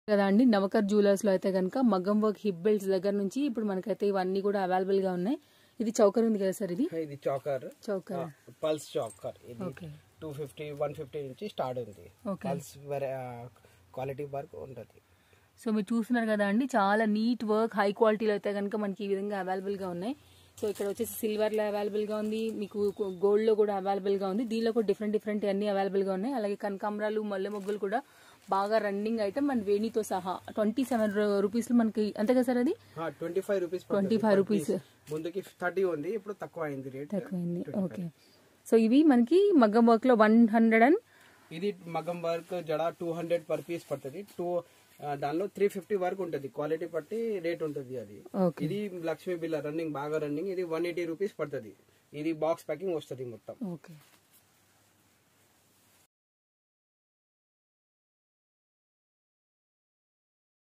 కదా అండి నవకర్ జ్యువెలర్స్ లో అయితే కనుక మగ్గం వర్క్ హిప్ బెల్ట్స్ దగ్గర నుంచి ఇప్పుడు మనకైతే ఇవన్నీ కూడా అవైలబుల్ గా ఉన్నాయి ఇది చౌకర్ ఉంది కదా సార్ ఇది ఇది చాకర్ చౌకర్ పల్స్ చాకర్ ఇది okay two fifty one fifty నుంచి స్టార్ట్ ఉంది Okay. పల్స్ క్వాలిటీ వర్క్ ఉంటుంది సో మీరు చూస్తున్నారు కదా అండి చాలా నీట్ వర్క్ హై క్వాలిటీలో అయితే కనుక మనకి ఈ విధంగా అవైలబుల్ గా ఉన్నాయి సో ఇక్కడ వచ్చేసి సిల్వర్ లో అవైలబుల్ గా ఉంది మీకు గోల్డ్ లో కూడా అవైలబుల్ గా ఉంది దీనిలో కూడా డిఫరెంట్ డిఫరెంట్ అన్ని అవైలబుల్ గా ఉన్నాయి అలాగే కనకాంబరాలు మల్లె మొగ్గులు కూడా బాగా రన్నింగ్ ఐటమ్ మన వేణితో సహా ట్వంటీ సెవెన్ రూపీస్ లో మనకి అంతే కదా సార్ అది ట్వంటీ ఫైవ్ రూపీస్ 25 రూపీస్. ముందుకి థర్టీ ఉంది ఇప్పుడు తక్కువ అయింది రేట్ తక్కువైంది ఓకే సో ఇవి మనకి మగ్గం వర్క్ లో వన్ హండ్రెడ్ అండ్ ఇది మగం వర్క్ జడ టూ హండ్రెడ్ పర్ పీస్ పడుతుంది టూ దానిలో త్రీ ఫిఫ్టీ వరకు ఉంటుంది క్వాలిటీ బట్టి రేట్ ఉంటుంది అది ఓకే ఇది లక్ష్మీ బిల్ల రన్నింగ్ బాగా రన్నింగ్ ఇది వన్ ఎయిటీ రూపీస్ పడుతుంది ఇది బాక్స్ ప్యాకింగ్ వస్తుంది మొత్తం ఓకే